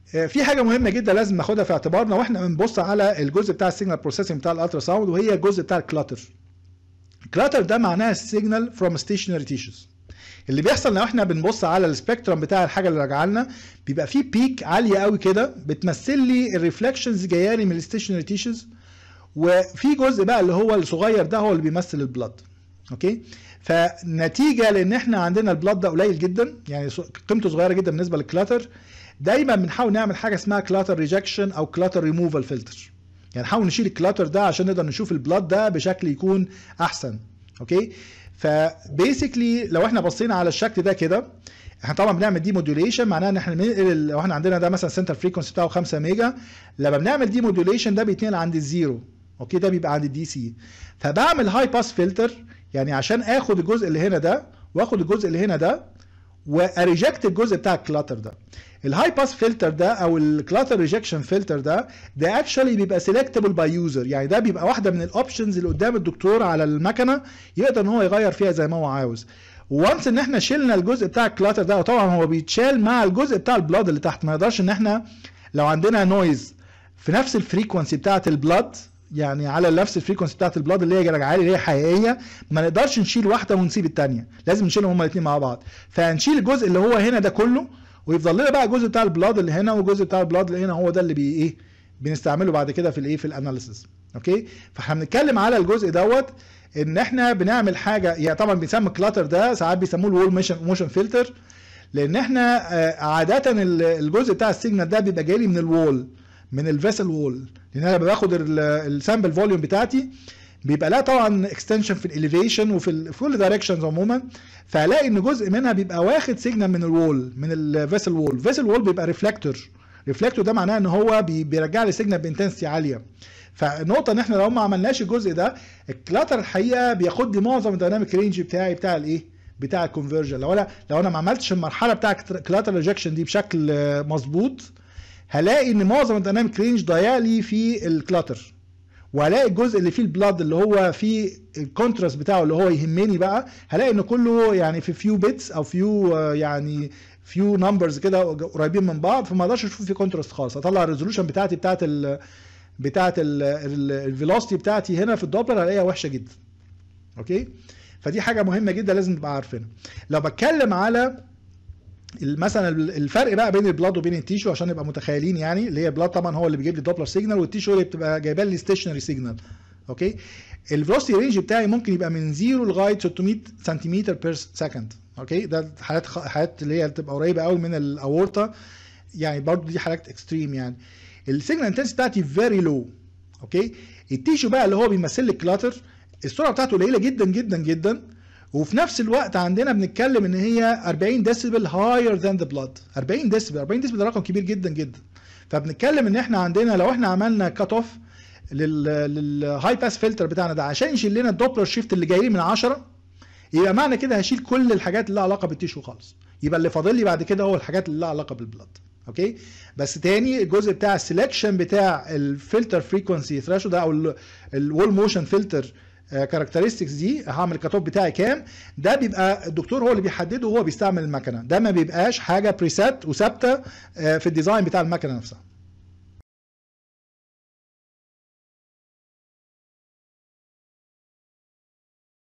آه، في حاجه مهمه جدا لازم ناخدها في اعتبارنا واحنا بنبص على الجزء بتاع السيجنال بروسيسنج بتاع الالترا ساوند وهي الجزء بتاع الكلاتر كلاتر ده معناها السيجنال فروم ستيشنري تيشوز اللي بيحصل لو احنا بنبص على السبيكترم بتاع الحاجه اللي راجعه لنا بيبقى في بيك عاليه قوي كده بتمثل لي الريفلكشنز جايه لي من الستيشنري تيشوز وفي جزء بقى اللي هو الصغير ده هو اللي بيمثل البلد اوكي فنتيجه لان احنا عندنا البلد ده قليل جدا يعني قيمته صغيره جدا بالنسبه للكلاتر دايما بنحاول نعمل حاجه اسمها كلاتر ريجكشن او كلاتر ريموفال فلتر يعني نحاول نشيل الكلاتر ده عشان نقدر نشوف البلد ده بشكل يكون احسن اوكي فبيسكلي لو احنا بصينا على الشكل ده كده احنا طبعا بنعمل دي موديوليشن معناها ان احنا بننقل لو احنا عندنا ده مثلا سنتر فريكونسي بتاعه 5 ميجا لما بنعمل دي موديوليشن ده بيتنقل عند الزيرو اوكي ده بيبقى عند الدي سي فبعمل هاي باس فلتر يعني عشان اخد الجزء اللي هنا ده واخد الجزء اللي هنا ده واريجكت الجزء بتاع الكلاتر ده الهاي باس فلتر ده او الكلاتر ريجكشن فلتر ده ده اكشولي بيبقى سيلكتبل باي يوزر يعني ده بيبقى واحده من الاوبشنز اللي قدام الدكتور على المكنه يقدر ان هو يغير فيها زي ما هو عاوز وانس ان احنا شلنا الجزء بتاع الكلاتر ده وطبعا هو بيتشال مع الجزء بتاع البلاد اللي تحت ما نقدرش ان احنا لو عندنا نويز في نفس الفريكونسي بتاعه البلاد يعني على نفس الفريكونسي بتاعت البلاد اللي هي راجعه لي اللي هي حقيقيه ما نقدرش نشيل واحده ونسيب الثانيه لازم نشيلهم هما الاثنين مع بعض فهنشيل الجزء اللي هو هنا ده كله ويفضل لنا بقى الجزء بتاع البلاد اللي هنا والجزء بتاع البلاد اللي هنا هو ده اللي بي ايه بنستعمله بعد كده في الايه في الاناليسيس اوكي فاحنا بنتكلم على الجزء دوت ان احنا بنعمل حاجه يعني طبعا بنسمي الكلاتر ده ساعات بيسموه الوول موشن موشن فلتر لان احنا عاده الجزء بتاع السيجنال ده بيبقى جاي لي من الوول من الفيسل وول لان انا باخد السامبل فوليوم بتاعتي بيبقى لها طبعا اكستنشن في الاليفيشن وفي كل دايركشنز عموما فهلاقي ان جزء منها بيبقى واخد سيجنال من الوول من الفيسل وول الفيسل وول بيبقى ريفلكتور ريفلكتور ده معناه ان هو بيرجع لي سيجنال بانتنسيتي عاليه فالنقطة ان احنا لو ما عملناش الجزء ده الكلاتر الحقيقة بياخد لي معظم الديناميك رينج بتاعي بتاع الايه؟ بتاع الكونفرجن لو انا لو انا ما عملتش المرحلة بتاع كلاتر ريجكشن دي بشكل مظبوط هلاقي ان معظم الديناميك رينج ضايع لي في الكلاتر وهلاقي الجزء اللي فيه البلاد اللي هو فيه الكونتراست بتاعه اللي هو يهمني بقى هلاقي ان كله يعني في فيو بيتس او فيو يعني فيو نمبرز كده قريبين من بعض فما اقدرش اشوف فيه كونتراست خالص اطلع الريزولوشن بتاعتي بتاعت ال بتاعت الفيلوسيتي بتاعتي هنا في الدوبلر هلاقيها وحشه جدا اوكي فدي حاجه مهمه جدا لازم نبقى عارفينها لو بتكلم على مثلا الفرق بقى بين البلاد وبين التيشو عشان نبقى متخيلين يعني اللي هي البلاد طبعا هو اللي بيجيب لي دوبلر سيجنال والتيشو اللي بتبقى جايبه لي ستيشنري سيجنال اوكي الفلوسيتي رينج بتاعي ممكن يبقى من 0 لغايه 600 سنتيمتر بير سكند اوكي ده حالات حالات اللي هي بتبقى قريبه قوي من الاورطه يعني برضه دي حالات اكستريم يعني السيجنال انتنسيتي بتاعتي فيري لو اوكي التيشو بقى اللي هو بيمثل لي الكلاتر السرعه بتاعته قليله جدا جدا جدا وفي نفس الوقت عندنا بنتكلم ان هي 40 ديسيبل هاير ذان ذا بلاد 40 ديسيبل 40 ديسيبل ده رقم كبير جدا جدا فبنتكلم ان احنا عندنا لو احنا عملنا كات اوف للهاي باس فلتر بتاعنا ده عشان يشيل لنا الدوبلر شيفت اللي جاي لي من 10 يبقى معنى كده هشيل كل الحاجات اللي لها علاقه بالتيشو خالص يبقى اللي فاضل لي بعد كده هو الحاجات اللي لها علاقه بالبلاد اوكي بس تاني الجزء بتاع السلكشن بتاع الفلتر فريكونسي ثريشولد او الوول موشن فلتر كاركترستكس دي هعمل الكاتوب بتاعي كام ده بيبقى الدكتور هو اللي بيحدده وهو بيستعمل المكنه ده ما بيبقاش حاجه بريسيت وثابته في الديزاين بتاع المكنه نفسها